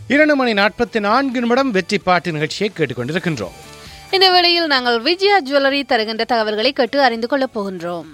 இரண்டு மணி நாற்பத்தி நான்கு நிமிடம் வெற்றி பாட்டு நிகழ்ச்சியை கேட்டுக்கொண்டிருக்கின்றோம் இந்த வேளையில் நாங்கள் விஜயா ஜுவல்லரி தருகின்ற தகவல்களை கேட்டு அறிந்து கொள்ளப் போகின்றோம்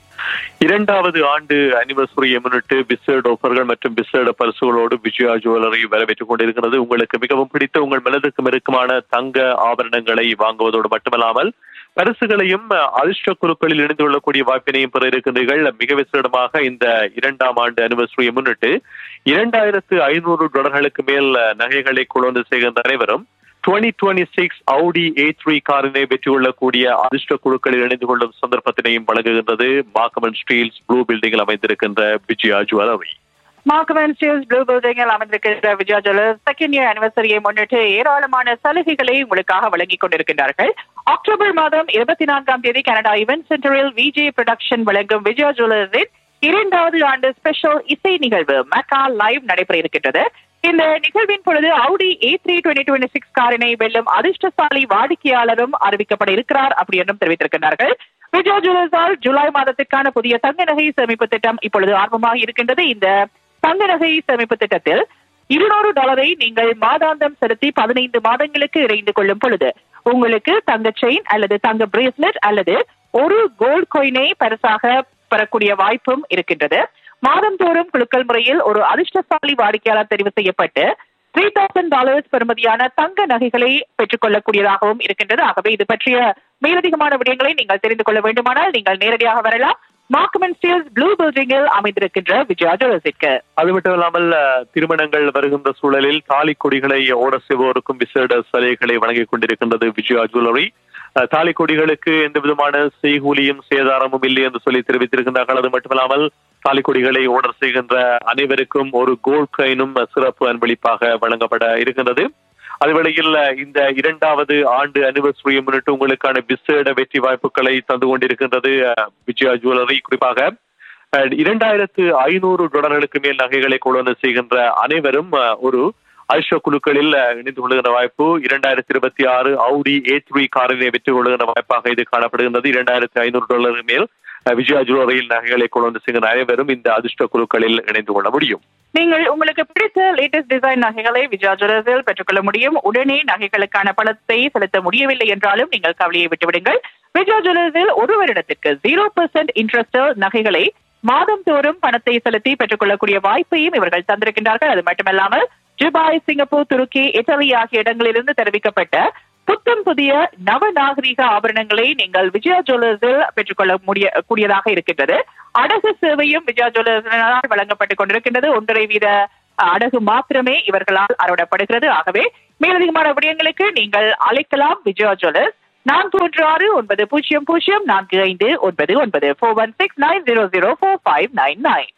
இரண்டாவது ஆண்டு அனிவர்சரியை முன்னிட்டு பிசேர்ட் ஆஃபர்கள் மற்றும் பிசேர்ட் பரிசுகளோடு விஜயா ஜுவல்லரி வரவேற்றுக் கொண்டிருக்கிறது உங்களுக்கு மிகவும் பிடித்த உங்கள் மனதுக்கு நெருக்கமான தங்க ஆபரணங்களை வாங்குவதோடு மட்டுமல்லாமல் பரிசுகளையும் அதிர்ஷ்ட குழுக்களில் இணைந்து கொள்ளக்கூடிய வாய்ப்பினையும் பெற இருக்கின்றீர்கள் மிக விசேடமாக இந்த இரண்டாம் ஆண்டு அனிவர்சரியை முன்னிட்டு இரண்டாயிரத்து ஐநூறு டாலர்களுக்கு மேல் நகைகளை கொண்டு செய்கின்ற அனைவரும் twenty twenty six Audi A three காரினை வெற்றி கொள்ளக்கூடிய அதிர்ஷ்ட குழுக்களில் இணைந்து கொள்ளும் சந்தர்ப்பத்தினையும் வழங்குகின்றது மார்க்கமன் ஸ்டீல்ஸ் ப்ளூ பில்டிங்கில் அமைந்திருக்கின்ற Vijaya jewellery Markham steels blue பில்டிங்கில் அமைந்திருக்கிற விஜயா ஜுவல்லர்ஸ் செகண்ட் இயர் அனிவர்சரியை முன்னிட்டு ஏராளமான சலுகைகளை உங்களுக்காக வழங்கிக் கொண்டிருக்கின்றார்கள் அக்டோபர் மாதம் இருபத்தி நான்காம் தேதி கனடா இவென்ட் சென்டரில் விஜே ப்ரொடக்ஷன் வழங்கும் விஜயா ஜுவல்லர்ஸின் இரண்டாவது ஆண்டு ஸ்பெஷல் இசை நிகழ்வு மெக்கா லைவ் நடைபெற இருக்கின்றது இந்த நிகழ்வின் பொழுது Audi A three twenty twenty six காரினை வெல்லும் அதிர்ஷ்டசாலி வாடிக்கையாளரும் அறிவிக்கப்பட இருக்கிறார் அப்படி என்றும் தெரிவித்திருக்கிறார்கள் விஜயா ஜுவல்லர்ஸால் ஜூலை மாதத்திற்கான புதிய தங்க நகை சேமிப்பு திட்டம் இப்பொழுது ஆர்வமாக இருக்கின்றது இந்த தங்க நகை சேமிப்பு திட்டத்தில் இருநூறு டாலரை நீங்கள் மாதாந்தம் செலுத்தி பதினைந்து மாதங்களுக்கு இணைந்து கொள்ளும் பொழுது உங்களுக்கு தங்க செயின் அல்லது தங்க பிரேஸ்லெட் அல்லது ஒரு கோல்ட் கோயினை பரிசாக பெறக்கூடிய வாய்ப்பும் இருக்கின்றது மாதந்தோறும் குழுக்கள் முறையில் ஒரு அதிர்ஷ்டசாலி வாடிக்கையாளர் தெரிவு செய்யப்பட்டு த்ரீ தௌசண்ட் டாலர்ஸ் பெறுமதியான தங்க நகைகளை பெற்றுக் கொள்ளக்கூடியதாகவும் இருக்கின்றது ஆகவே இது பற்றிய மேலதிகமான விடயங்களை நீங்கள் தெரிந்து கொள்ள வேண்டுமானால் நீங்கள் நேரடியாக வரலாம் மார்க்கமன் ஸ்டீல்ஸ் ப்ளூ பில்டிங்கில் அமைந்திருக்கின்ற விஜயா ஜுவல்லர்ஸிற்கு அது மட்டும் இல்லாமல் திருமணங்கள் வருகின்ற சூழலில் தாலி கொடிகளை ஓட செய்வோருக்கும் விசேட சலுகைகளை வழங்கிக் கொண்டிருக்கின்றது விஜயா ஜுவல்லரி தாலி கொடிகளுக்கு எந்த விதமான செய்கூலியும் சேதாரமும் இல்லை என்று சொல்லி தெரிவித்திருக்கின்றார்கள் அது மட்டுமில்லாமல் தாலி கொடிகளை ஓர்டர் செய்கின்ற அனைவருக்கும் ஒரு கோல்ட் கைனும் சிறப்பு அன்பளிப்பாக வழங்கப்பட இருக்கின்றது அதுவேளையில் இந்த இரண்டாவது ஆண்டு அனிவர்சரியை முன்னிட்டு உங்களுக்கான விசேட வெற்றி வாய்ப்புகளை தந்து கொண்டிருக்கின்றது விஜயா ஜுவல்லரி குறிப்பாக இரண்டாயிரத்து ஐநூறு டாலர்களுக்கு மேல் நகைகளை கொண்டு செய்கின்ற அனைவரும் ஒரு ஐஷோ குழுக்களில் இணைந்து கொள்ளுகிற வாய்ப்பு இரண்டாயிரத்தி இருபத்தி ஆறு அவுடி ஏ த்ரீ காரினை வெற்றி கொள்ளுகிற வாய்ப்பாக இது காணப்படுகின்றது இரண்டாயிரத்தி ஐநூறு டாலருக்கு மேல் விஜயா ஜுவல்லரியில் நகைகளை கொண்டு செய்கிற அனைவரும் இந்த அதிர்ஷ்ட குழுக்களில் இணைந்து கொள்ள முடியும் நீங்கள் உங்களுக்கு பிடித்த லேட்டஸ்ட் டிசைன் நகைகளை விஜயா ஜுவல்லர்ஸில் பெற்றுக்கொள்ள முடியும் உடனே நகைகளுக்கான பணத்தை செலுத்த முடியவில்லை என்றாலும் நீங்கள் கவலையை விட்டுவிடுங்கள் விஜயா ஜுவல்லர்ஸில் ஒரு வருடத்திற்கு ஜீரோ பெர்சென்ட் இன்ட்ரெஸ்ட் நகைகளை மாதம் தோறும் பணத்தை செலுத்தி பெற்றுக்கொள்ளக்கூடிய வாய்ப்பையும் இவர்கள் தந்திருக்கின்றார்கள் அது மட்டுமல்லாமல் துபாய் சிங்கப்பூர் துருக்கி இட்டலி ஆகிய இடங்களிலிருந்து தெரிவிக்கப்பட்ட புத்தம் புதிய நவநாகரிக ஆபரணங்களை நீங்கள் விஜயா ஜுவல்லர்ஸில் பெற்றுக்கொள்ள முடிய கூடியதாக இருக்கின்றது அடகு சேவையும் விஜயா ஜுவல்லர்ஸினால் வழங்கப்பட்டுக் கொண்டிருக்கின்றது ஒன்றரை வீத அடகு மாத்திரமே இவர்களால் அறவிடப்படுகிறது ஆகவே மேலதிகமான விடயங்களுக்கு நீங்கள் அழைக்கலாம் விஜயா ஜுவல்லர்ஸ் நான்கு ஒன்று ஆறு ஒன்பது பூஜ்ஜியம் பூஜ்ஜியம் நான்கு ஐந்து ஒன்பது ஒன்பது four one six nine zero zero four five nine nine